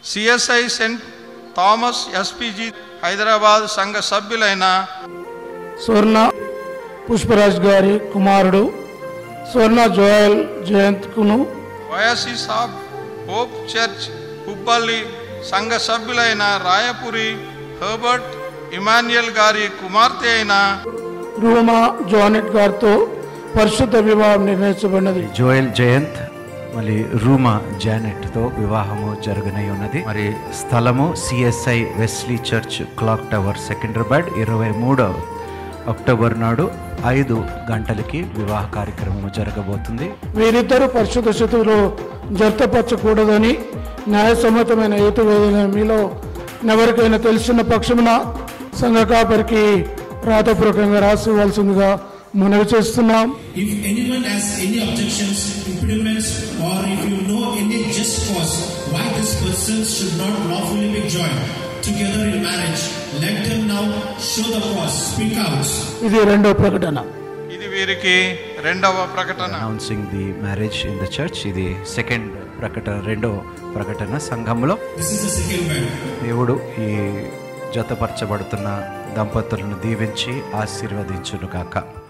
CSI saint Thomas SPG Hyderabad సంఘ సభ్యులైన స్వర్ణ పుష్పరాజ్ గారి కుమారుడు స్వర్ణ జోయల్ జయంత్కును వయసి సాబ్ హోప్ చర్చ్ హుబ్బల్లి సంఘ సభ్యులైన రాయపురి హెర్బర్ట్ ఇమాన్యుయల్ గారి కుమార్తె అయిన రూమా జోనెట్ గారితో పరిశుద్ధ వివాహం నిర్ణయించబడినది జోయల్ జయంత్ మళ్ళీ రూమా జానెట్తో వివాహము జరగనై ఉన్నది మరి స్థలము CSI Wesley church clock tower Secunderabad ఇరవై మూడవ అక్టోబర్ నాడు ఐదు గంటలకి వివాహ కార్యక్రమం జరగబోతుంది వీరిద్దరూ పరిశుద్ధ స్థితిలో జర్తపరచకూడదని న్యాయసమ్మతమైన హేతువేదన మీలో ఎవరికైనా తెలిసిన పక్షమున సంఘ కాపరికి రాతపూర్వకంగా రాసి ఇవ్వాల్సిందిగా మనవి చేస్తున్నాం If anyone has any objections, impediments, or if you know any just cause why this person should not lawfully be joined together in marriage, let them now show the cause, speak out. ఇది రెండో ప్రకటన ఇది వీరికి రెండవ ప్రకటన announcing the marriage in the church ఇది second ప్రకటన రెండో ప్రకటన సంఘంలో This is the second man. దేవుడు ఈ జతపరచబడుతున్న దంపతులను దీవించి ఆశీర్వదించును కాక